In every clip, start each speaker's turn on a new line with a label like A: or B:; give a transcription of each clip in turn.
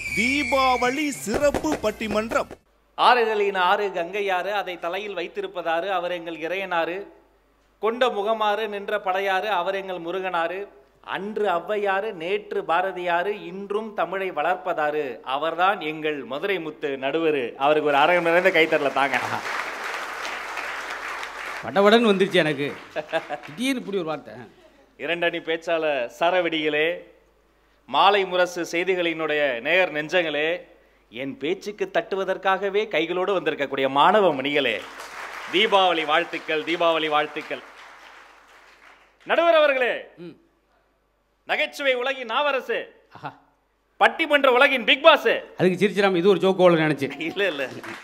A: தீபாவளி சிறப்பு பட்டிமன்றம்
B: ஆறுகளின் ஆறு கங்கையாறு அதை தலையில் வைத்திருப்பதாறு அவர் எங்கள் இறையனாறு கொண்ட முகமாறு நின்ற படையாறு அவர் எங்கள் முருகனாறு அன்று ஔவையாறு நேற்று பாரதியாறு இன்றும் தமிழை வளர்ப்பதாறு அவர்தான் எங்கள் மதுரை முத்து நடுவர் அவருக்கு ஒரு அரை மணி நேரம் கைத்தரல தாங்க
C: படபடன்னு வந்துருச்சு எனக்கு திடீர்னு இப்படி ஒரு வார்த்தை
B: இரண்டணி பேச்சாளர் சரவெடிகளே மாலை முரசு செய்திகளினுடைய நேயர் நெஞ்சங்களே என் பேச்சுக்கு தட்டுவதற்காகவே கைகளோடு வந்திருக்கக்கூடிய மாணவ மணிகளே தீபாவளி வாழ்த்துக்கள் தீபாவளி வாழ்த்துக்கள் நடுவர் அவர்களே
C: ம்.
B: நகைச்சுவை உலகின் நாவரசு
C: ஆஹா
B: பட்டிமன்ற உலகின் பிக் பாஸ்
C: அதுக்கு சிரிச்சிடாம இது ஒரு ஜோக்கோல நினைச்சேன்
B: இல்ல இல்ல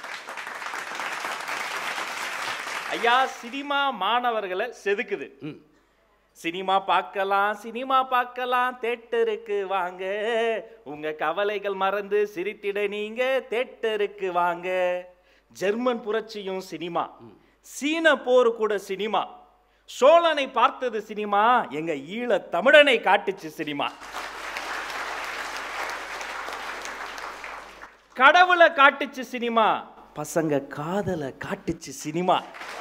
B: ஐயா சினிமா மாணவர்களை செதுக்குது
C: ம்.
B: சினிமா பார்க்கலாம் சினிமா பார்க்கலாம் தேட்டருக்கு வாங்க உங்க கவலைகள் மறந்து சிரித்திட நீங்க தேட்டருக்கு வாங்க ஜெர்மன் புரட்சியும் சினிமா சீன போர் கூட சினிமா சோழனை பார்த்தது சினிமா எங்க ஈழ தமிழனை காட்டுச்சு சினிமா கடவுளை காட்டுச்சு சினிமா பசங்க காதலை காட்டுச்சு சினிமா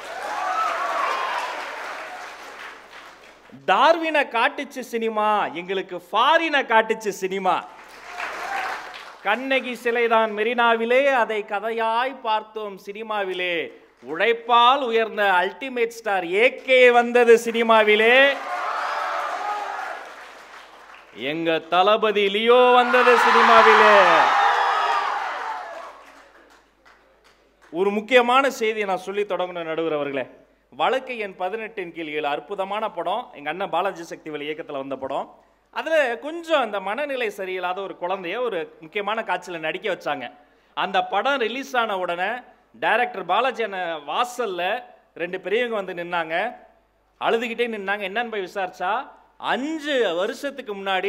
B: டார்வினை காட்டுச்சு சினிமா எங்களுக்கு ஃபாரினை காட்டுச்சு சினிமா கண்ணகி சிலைதான் மெரினாவிலே அதை கதையாய் பார்த்தோம் சினிமாவிலே உழைப்பால் உயர்ந்த அல்டிமேட் ஸ்டார் ஏகே வந்தது சினிமாவிலே எங்க தளபதி லியோ வந்தது சினிமாவிலே ஒரு முக்கியமான செய்தியை நான் சொல்லி தொடங்கணும் நடுவர் அவர்களே வழக்கு எண் பதினெட்டின் கீழ் ஏழு அற்புதமான படம் எங்கள் அண்ணன் பாலாஜி சக்திவேல் இயக்கத்தில் வந்த படம் அதில் கொஞ்சம் அந்த மனநிலை சரியில்லாத ஒரு குழந்தைய ஒரு முக்கியமான காட்சியில் நடிக்க வச்சாங்க அந்த படம் ரிலீஸ் ஆன உடனே டைரக்டர் பாலாஜி அண்ணன் வாசலில் ரெண்டு பெரியவங்க வந்து நின்னாங்க அழுதுகிட்டே நின்னாங்க என்னன்னு போய் விசாரிச்சா அஞ்சு வருஷத்துக்கு முன்னாடி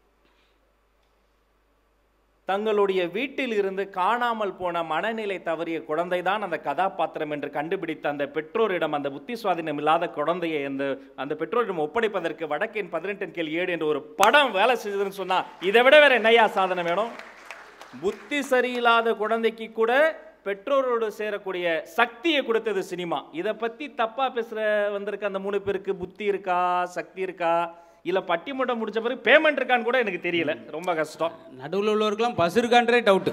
B: தங்களுடைய வீட்டில் இருந்து காணாமல் போன மனநிலை தவறிய குழந்தை தான் அந்த கதாபாத்திரம் என்று கண்டுபிடித்த அந்த பெற்றோரிடம் அந்த புத்தி சுவாதீனம் இல்லாத குழந்தையை அந்த அந்த பெற்றோரிடம் ஒப்படைப்பதற்கு வடக்கின் பதினெட்டின் கீழ் ஏழு என்ற ஒரு படம் வேலை செஞ்சதுன்னு சொன்னா இதை விட வேற என்னையா சாதனை வேணும் புத்தி சரியில்லாத குழந்தைக்கு கூட பெற்றோரோடு சேரக்கூடிய சக்தியை கொடுத்தது சினிமா இதை பத்தி தப்பா பேசுற வந்திருக்க அந்த மூணு பேருக்கு புத்தி இருக்கா சக்தி இருக்கா இல்ல பட்டிமன்றம் முடிச்ச பிறகு பேமெண்ட் இருக்கான்னு கூட எனக்கு தெரியல ரொம்ப கஷ்டம்
C: நடுவில் உள்ளவருக்கெல்லாம் பஸ் இருக்கான்றே டவுட்டு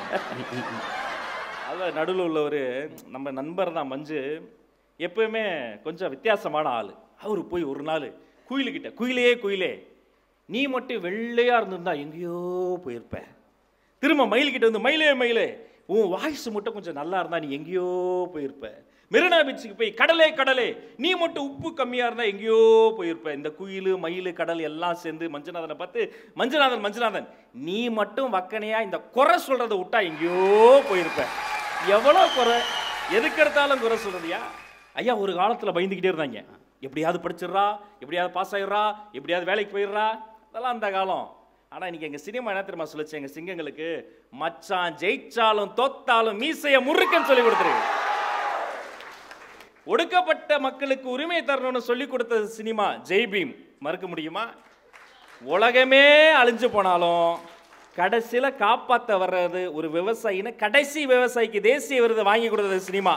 B: அதான் நடுவில் உள்ளவர் நம்ம நண்பர் தான் மஞ்சு எப்பவுமே கொஞ்சம் வித்தியாசமான ஆள் அவர் போய் ஒரு நாள் குயிலுக்கிட்ட குயிலே குயிலே நீ மட்டும் வெள்ளையா இருந்திருந்தா எங்கேயோ போயிருப்ப திரும்ப மயில்கிட்ட வந்து மயிலே மயிலே உன் வாய்ஸ் மட்டும் கொஞ்சம் நல்லா இருந்தா நீ எங்கேயோ போயிருப்ப மெரினா பீச்சுக்கு போய் கடலே கடலே நீ மட்டும் உப்பு கம்மியா இருந்தா எங்கேயோ போயிருப்ப இந்த குயில் மயில் கடல் எல்லாம் சேர்ந்து மஞ்சுநாதனை பார்த்து மஞ்சுநாதன் மஞ்சுநாதன் நீ மட்டும் வக்கனையா இந்த குறை சொல்றதை விட்டா எங்கேயோ போயிருப்ப எவ்வளோ குறை எதுக்கு எடுத்தாலும் குறை சொல்றதியா ஐயா ஒரு காலத்துல பயந்துக்கிட்டே இருந்தாங்க எப்படியாவது படிச்சிடுறா எப்படியாவது பாஸ் ஆயிடுறா எப்படியாவது வேலைக்கு போயிடுறா அதெல்லாம் அந்த காலம் ஆனா இன்னைக்கு எங்க சினிமா என்ன தெரியுமா சொல்லுச்சு எங்க சிங்கங்களுக்கு மச்சான் ஜெயிச்சாலும் தோத்தாலும் மீசைய முறுக்குன்னு சொல்லி கொடுத்துருக்கு ஒடுக்கப்பட்ட மக்களுக்கு உரிமை தரணும்னு சொல்லி கொடுத்தது சினிமா ஜெய் பீம் மறுக்க முடியுமா உலகமே அழிஞ்சு போனாலும் கடைசியில காப்பாத்த வர்றது ஒரு விவசாயின்னு கடைசி விவசாயிக்கு தேசிய விருது வாங்கி கொடுத்தது சினிமா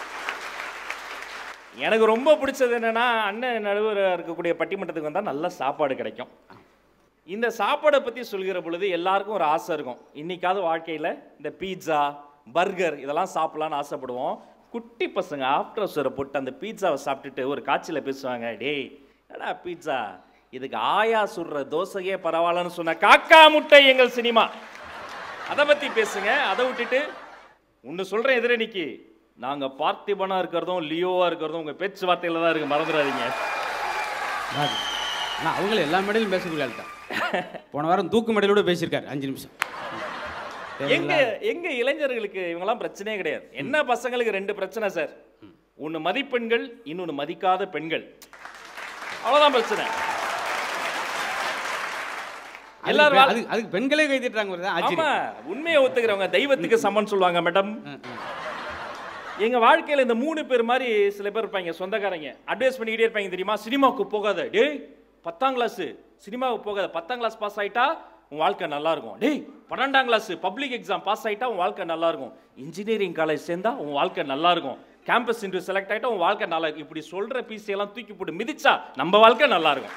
B: எனக்கு ரொம்ப பிடிச்சது என்னன்னா அண்ணன் நடுவர் இருக்கக்கூடிய பட்டிமன்றத்துக்கு வந்தா நல்ல சாப்பாடு கிடைக்கும் இந்த சாப்பாடை பத்தி சொல்கிற பொழுது எல்லாருக்கும் ஒரு ஆசை இருக்கும் இன்னைக்காவது வாழ்க்கையில இந்த பீட்சா பர்கர் இதெல்லாம் சாப்பிடலாம்னு ஆசைப்படுவோம் குட்டி பசங்க ஆஃப்டர் சோரை போட்டு அந்த பீட்சாவை சாப்பிட்டுட்டு ஒரு காட்சியில் பேசுவாங்க டேய் என்னடா பீட்சா இதுக்கு ஆயா சுடுற தோசையே பரவாயில்லன்னு சொன்ன காக்கா முட்டை எங்கள் சினிமா அதை பத்தி பேசுங்க அதை விட்டுட்டு ஒன்று சொல்றேன் எதிரணிக்கு நாங்க பார்த்திபனா இருக்கிறதும் லியோவா இருக்கிறதும் உங்க பேச்சுவார்த்தையில தான் இருக்கு மறந்துடாதீங்க
C: ஆனால் அவங்கள எல்லா மேடையிலும் பேசக்கூடிய ஆள் தான் போன வாரம் தூக்கு மேடையிலோட பேசியிருக்காரு அஞ்சு நிமிஷம்
B: எங்க எங்க இளைஞர்களுக்கு இவங்கெல்லாம் பிரச்சனையே கிடையாது என்ன பசங்களுக்கு ரெண்டு பிரச்சனை சார் ஒன்னு மதிப்பெண்கள் இன்னொன்னு மதிக்காத பெண்கள் அவ்வளவுதான் பிரச்சனை
C: அதுக்கு
B: எல்லாரும்
C: பெ-
B: வாழ்-
C: அதுக்கு அதுக்கு பெண்களே கை தட்டுறாங்க ஒரு தான்
B: ஆமா
C: ஆச்சரியம்
B: உண்மையை ஒத்துக்கிறவங்க தெய்வத்துக்கு சமன் சொல்லுவாங்க மேடம் எங்க வாழ்க்கையில இந்த மூணு பேர் மாதிரி சில பேர் இருப்பாங்க சொந்தக்காரங்க அட்வைஸ் பண்ணிக்கிட்டே இருப்பாங்க தெரியுமா சினிமாவுக்கு போகாத டேய் பத்தாம் கிளாஸ் சினிமாவுக்கு போகாத பத்தாம் கிளாஸ் பாஸ் ஆயிட்டா உன் வாழ்க்கை நல்லா இருக்கும் டேய் பன்னெண்டாம் கிளாஸ் பப்ளிக் எக்ஸாம் பாஸ் ஆயிட்டா உன் வாழ்க்கை நல்லா இருக்கும் இன்ஜினியரிங் காலேஜ் சேர்ந்தா உன் வாழ்க்கை நல்லா இருக்கும் கேம்பஸ் இன்டர்வியூ செலக்ட் ஆயிட்டா உன் வாழ்க்கை நல்லா இருக்கும் இப்படி சொல்ற பிசி எல்லாம் தூக்கி போட்டு மிதிச்சா நம்ம வாழ்க்கை நல்லா இருக்கும்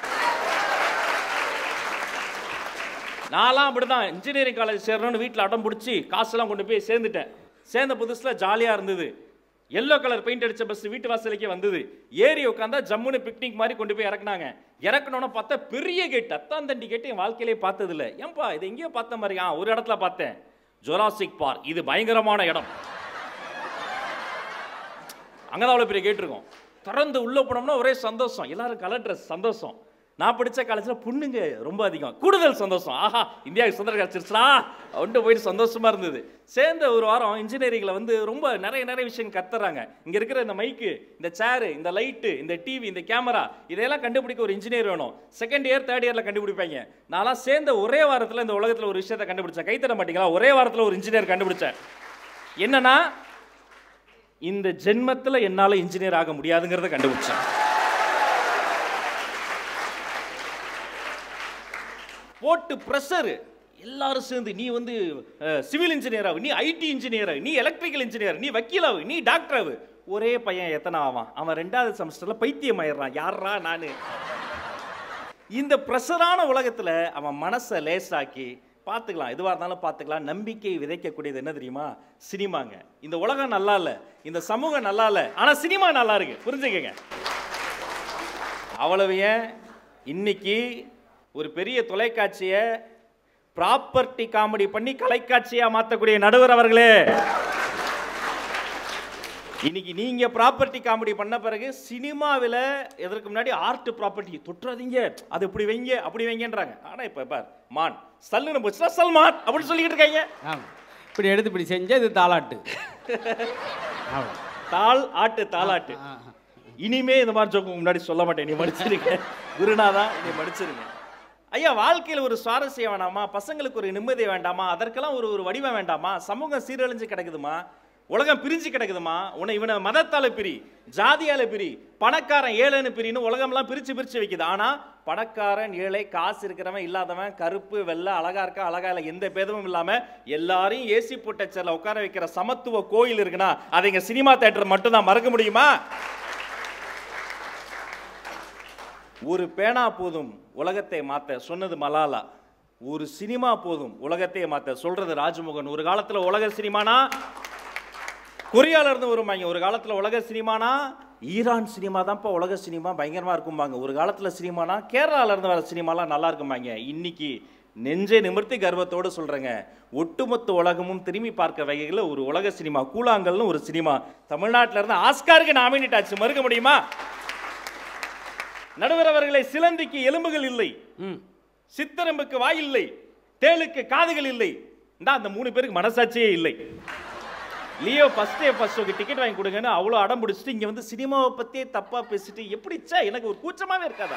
B: நான்லாம் அப்படிதான் இன்ஜினியரிங் காலேஜ் சேரணும்னு வீட்டில் அடம் பிடிச்சி காசெல்லாம் கொண்டு போய் சேர்ந்துட்டேன் சேர்ந்த புதுசில் ஜாலியாக இருந்தது எல்லோ கலர் பெயிண்ட் அடிச்ச பஸ் வீட்டு வாசலுக்கே வந்தது ஏறி உட்காந்தா ஜம்முன்னு பிக்னிக் மாதிரி கொண்டு போய் இறக்குனாங்க இறக்கணும்னு பார்த்தா பெரிய கேட் அத்தான் தண்டி கேட்டு என் வாழ்க்கையிலே பார்த்ததில்ல ஏன்பா இது எங்கேயோ பார்த்த மாதிரி ஆ ஒரு இடத்துல பார்த்தேன் ஜொராசிக் பார்க் இது பயங்கரமான இடம் அங்கதான் அவ்வளோ பெரிய கேட் இருக்கும் திறந்து உள்ள போனோம்னா ஒரே சந்தோஷம் எல்லாரும் கலர் ட்ரெஸ் சந்தோஷம் நான் படிச்ச காலேஜில் பொண்ணுங்க ரொம்ப அதிகம் கூடுதல் சந்தோஷம் ஆஹா இந்தியாவுக்கு சுதந்திரம் கிடச்சிருச்சுடா ஒன்று போயிட்டு சந்தோஷமா இருந்தது சேர்ந்த ஒரு வாரம் இன்ஜினியரிங்கில் வந்து ரொம்ப நிறைய நிறைய விஷயம் கத்துறாங்க இங்கே இருக்கிற இந்த மைக்கு இந்த சேரு இந்த லைட்டு இந்த டிவி இந்த கேமரா இதையெல்லாம் கண்டுபிடிக்க ஒரு இன்ஜினியர் வேணும் செகண்ட் இயர் தேர்ட் இயரில் கண்டுபிடிப்பாங்க நான்லாம் சேர்ந்த ஒரே வாரத்தில் இந்த உலகத்தில் ஒரு விஷயத்தை கண்டுபிடிச்சேன் கைத்தர மாட்டீங்களா ஒரே வாரத்தில் ஒரு இன்ஜினியர் கண்டுபிடிச்சேன் என்னன்னா இந்த ஜென்மத்துல என்னால இன்ஜினியர் ஆக முடியாதுங்கிறத கண்டுபிடிச்சேன் போட்டு ப்ரெஷர் எல்லாரும் சேர்ந்து நீ வந்து சிவில் இன்ஜினியர் ஆகு நீ ஐடி இன்ஜினியர் ஆகு நீ எலக்ட்ரிக்கல் இன்ஜினியர் நீ வக்கீல் ஆகு நீ டாக்டர் ஆகு ஒரே பையன் எத்தனை ஆவான் அவன் ரெண்டாவது செமஸ்டர்ல பைத்தியம் ஆயிடுறான் யாரா நானு இந்த ப்ரெஷரான உலகத்துல அவன் மனசை லேசாக்கி பார்த்துக்கலாம் எதுவாக இருந்தாலும் பார்த்துக்கலாம் நம்பிக்கை விதைக்கக்கூடியது என்ன தெரியுமா சினிமாங்க இந்த உலகம் நல்லா இல்லை இந்த சமூகம் நல்லா இல்லை ஆனால் சினிமா நல்லா இருக்கு புரிஞ்சுக்கங்க அவ்வளவு ஏன் இன்னைக்கு ஒரு பெரிய தொலைக்காட்சியை ப்ராப்பர்ட்டி காமெடி பண்ணி கலைக்காட்சியா மாற்றக்கூடிய நடுவர் அவர்களே இன்னைக்கு நீங்க ப்ராப்பர்ட்டி காமெடி பண்ண பிறகு சினிமாவில் எதற்கு முன்னாடி ஆர்ட் ப்ராப்பர்ட்டி தொட்டுறாதீங்க அது இப்படி வைங்க அப்படி வைங்கன்றாங்க ஆனா இப்ப பார் மான் சல்லுன்னு போச்சுன்னா சல்மான் அப்படின்னு சொல்லிக்கிட்டு இருக்காங்க
C: ஆமாம் இப்படி எடுத்து இப்படி செஞ்சா இது தாலாட்டு ஆமாம்
B: தாள் ஆட்டு தாளாட்டு
C: ஆ, ஆ.
B: இனிமே இந்த மாதிரி ஜோக்கு முன்னாடி சொல்ல மாட்டேன் நீ மடிச்சிருங்க குருநாதா நீ மடிச்சிருங்க ஐயா வாழ்க்கையில் ஒரு சுவாரஸ்யம் வேண்டாமா பசங்களுக்கு ஒரு நிம்மதி வேண்டாமா அதற்கெல்லாம் ஒரு ஒரு வடிவம் வேண்டாமா சமூகம் சீரழிஞ்சு கிடக்குதுமா உலகம் பிரிஞ்சு கிடக்குதுமா உன்னை இவனை மதத்தால பிரி ஜாதியால பிரி பணக்காரன் ஏழைன்னு பிரின்னு உலகம்லாம் பிரிச்சு பிரிச்சு வைக்குது ஆனா பணக்காரன் ஏழை காசு இருக்கிறவன் இல்லாதவன் கருப்பு வெள்ளை அழகா இருக்கா அழகா இல்லை எந்த பேதமும் இல்லாம எல்லாரையும் ஏசி போட்ட சேர்ல உட்கார வைக்கிற சமத்துவ கோயில் இருக்குன்னா அதை இங்க சினிமா தேட்டர் மட்டும் தான் மறக்க முடியுமா ஒரு பேனா போதும் உலகத்தை மாத்த சொன்னது மலாலா ஒரு சினிமா போதும் உலகத்தை மாத்த சொல்றது ராஜ்மோகன் ஒரு காலத்துல உலக சினிமானா கொரியால இருந்து வருவாங்க ஒரு காலத்துல உலக சினிமானா ஈரான் சினிமா தான்ப்பா உலக சினிமா பயங்கரமா இருக்கும்பாங்க ஒரு காலத்துல சினிமானா கேரளால இருந்து வர சினிமாலாம் நல்லா இருக்கும்பாங்க இன்னைக்கு நெஞ்சை நிமிர்த்தி கர்வத்தோடு சொல்றேங்க ஒட்டுமொத்த உலகமும் திரும்பி பார்க்க வகையில் ஒரு உலக சினிமா கூழாங்கல்னு ஒரு சினிமா தமிழ்நாட்டில இருந்து ஆஸ்காருக்கு நாமினேட் ஆச்சு மறுக்க முடியுமா நடுவர் அவர்களை சிலந்திக்கு எலும்புகள் இல்லை
C: ம்
B: சித்தரம்புக்கு வாய் இல்லை தேளுக்கு காதுகள் இல்லை இந்த அந்த மூணு பேருக்கு மனசாட்சியே இல்லை லியோ ஃபர்ஸ்ட் டே ஃபர்ஸ்ட் ஷோக்கு டிக்கெட் வாங்கி கொடுங்கன்னு அவ்வளோ அடம் பிடிச்சிட்டு இங்கே வந்து சினிமாவை பற்றியே தப்பாக பேசிட்டு எப்படிச்சா எனக்கு ஒரு கூச்சமாவே இருக்காதா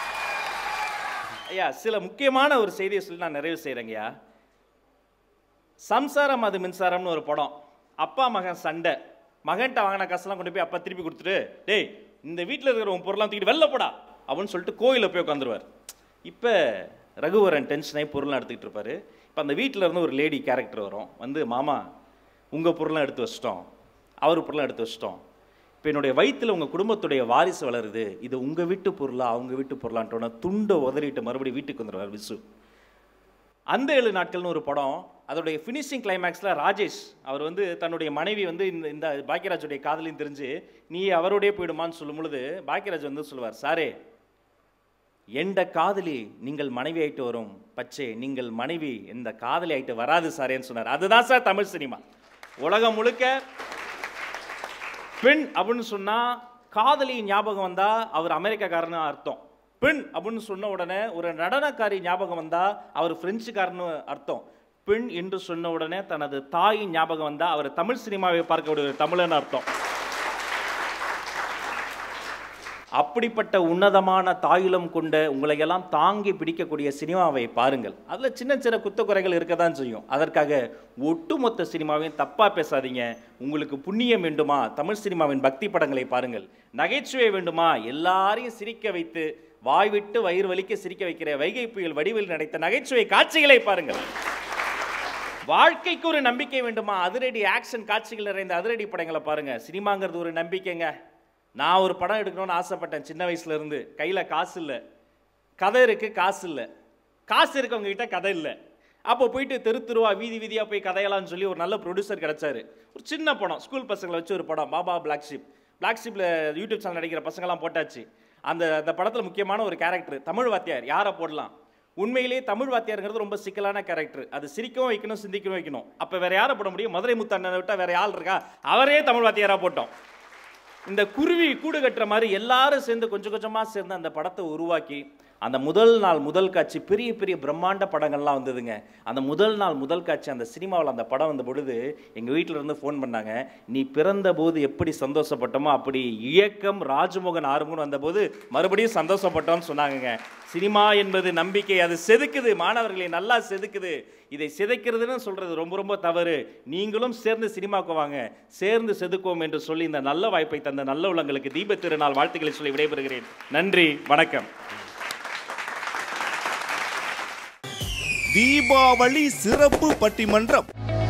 B: ஐயா சில முக்கியமான ஒரு செய்தியை சொல்லி நான் நிறைவு செய்கிறேங்கய்யா சம்சாரம் அது மின்சாரம்னு ஒரு படம் அப்பா மகன் சண்டை மகன்கிட்ட வாங்கின காசெல்லாம் கொண்டு போய் அப்பா திருப்பி கொடுத்துட்டு டேய் இந்த வீட்டில் இருக்கிற உன் பொருளாம் தூக்கிட்டு வெளில போடா அப்படின்னு சொல்லிட்டு கோயிலில் போய் உட்காந்துருவார் இப்போ ரகுவரன் டென்ஷனாகி பொருள்லாம் எடுத்துக்கிட்டு இருப்பாரு இப்போ அந்த வீட்டில் இருந்து ஒரு லேடி கேரக்டர் வரும் வந்து மாமா உங்கள் பொருள்லாம் எடுத்து வச்சிட்டோம் அவர் பொருள்லாம் எடுத்து வச்சிட்டோம் இப்போ என்னுடைய வயித்துல உங்கள் குடும்பத்துடைய வாரிசு வளருது இது உங்கள் வீட்டு பொருளா அவங்க வீட்டு பொருளான்ட்டோன்னா துண்டை உதறிட்டு மறுபடியும் வீட்டுக்கு வந்துடுவார் விசு அந்த ஏழு நாட்கள்னு ஒரு படம் அதோடைய ஃபினிஷிங் கிளைமேக்ஸில் ராஜேஷ் அவர் வந்து தன்னுடைய மனைவி வந்து இந்த இந்த பாக்கியராஜுடைய காதலையும் தெரிஞ்சு நீ அவரோடய போயிடுமான்னு சொல்லும் பொழுது பாக்கியராஜ் வந்து சொல்லுவார் சாரே எந்த காதலி நீங்கள் மனைவி ஆயிட்டு வரும் பச்சை நீங்கள் மனைவி இந்த காதலி ஆயிட்டு வராது சாரேன்னு சொன்னார் அதுதான் சார் தமிழ் சினிமா உலகம் முழுக்க பெண் அப்படின்னு சொன்னா காதலி ஞாபகம் வந்தா அவர் அமெரிக்காக்காரன்னு அர்த்தம் பெண் அப்படின்னு சொன்ன உடனே ஒரு நடனக்காரி ஞாபகம் வந்தா அவர் பிரெஞ்சுக்காரன்னு அர்த்தம் பெண் என்று சொன்ன உடனே தனது தாயின் ஞாபகம் வந்தா அவர் தமிழ் சினிமாவை பார்க்கக்கூடிய ஒரு தமிழன் அர்த்தம் அப்படிப்பட்ட உன்னதமான தாயுலம் கொண்ட உங்களை எல்லாம் தாங்கி பிடிக்கக்கூடிய சினிமாவை பாருங்கள் அதில் சின்ன சின்ன குத்தக்குறைகள் இருக்க தான் செய்யும் அதற்காக ஒட்டுமொத்த சினிமாவையும் தப்பாக பேசாதீங்க உங்களுக்கு புண்ணியம் வேண்டுமா தமிழ் சினிமாவின் பக்தி படங்களை பாருங்கள் நகைச்சுவை வேண்டுமா எல்லாரையும் சிரிக்க வைத்து வாய் விட்டு வயிறு வலிக்க சிரிக்க வைக்கிற வைகை புயல் வடிவில் நடைத்த நகைச்சுவை காட்சிகளை பாருங்கள் வாழ்க்கைக்கு ஒரு நம்பிக்கை வேண்டுமா அதிரடி ஆக்ஷன் காட்சிகள் நிறைந்த அதிரடி படங்களை பாருங்க சினிமாங்கிறது ஒரு நம்பிக்கைங்க நான் ஒரு படம் எடுக்கணும்னு ஆசைப்பட்டேன் சின்ன வயசுல இருந்து கையில காசு இல்லை கதை இருக்கு காசு இல்லை காசு இருக்கவங்க கிட்ட கதை இல்லை அப்போ போயிட்டு தெரு தெருவா வீதி வீதியா போய் கதையலாம்னு சொல்லி ஒரு நல்ல ப்ரொடியூசர் கிடைச்சாரு ஒரு சின்ன படம் ஸ்கூல் பசங்களை வச்சு ஒரு படம் பாபா பிளாக் ஷிப் பிளாக் ஷிப்ல யூடியூப் சேனல் நடிக்கிற பசங்களாம் போட்டாச்சு அந்த அந்த படத்துல முக்கியமான ஒரு கேரக்டர் தமிழ் வாத்தியார் யாரை போடலாம் உண்மையிலேயே தமிழ் வாத்தியாருங்கிறது ரொம்ப சிக்கலான கேரக்டர் அது சிரிக்கவும் வைக்கணும் சிந்திக்கவும் வைக்கணும் அப்போ வேற யாரை போட முடியும் மதுரை முத்தண்ணனை விட்டா வேற யார் இருக்கா அவரே தமிழ் வாத்தியாரா போட்டோம் இந்த குருவி கூடு கட்டுற மாதிரி எல்லாரும் சேர்ந்து கொஞ்சம் கொஞ்சமா சேர்ந்து அந்த படத்தை உருவாக்கி அந்த முதல் நாள் முதல் காட்சி பெரிய பெரிய பிரம்மாண்ட படங்கள்லாம் வந்ததுங்க அந்த முதல் நாள் முதல் காட்சி அந்த சினிமாவில் அந்த படம் வந்த பொழுது எங்கள் வீட்டில் இருந்து ஃபோன் பண்ணாங்க நீ பிறந்த போது எப்படி சந்தோஷப்பட்டோமோ அப்படி இயக்கம் ராஜமோகன் ஆறுமுகன் வந்தபோது மறுபடியும் சந்தோஷப்பட்டோம்னு சொன்னாங்கங்க சினிமா என்பது நம்பிக்கை அது செதுக்குது மாணவர்களை நல்லா செதுக்குது இதை சிதைக்கிறதுன்னு சொல்றது ரொம்ப ரொம்ப தவறு நீங்களும் சேர்ந்து சினிமாவுக்கு வாங்க சேர்ந்து செதுக்குவோம் என்று சொல்லி இந்த நல்ல வாய்ப்பை தந்த நல்ல உள்ளங்களுக்கு தீப திருநாள் வாழ்த்துக்களை சொல்லி விடைபெறுகிறேன் நன்றி வணக்கம்
A: தீபாவளி சிறப்பு பட்டிமன்றம்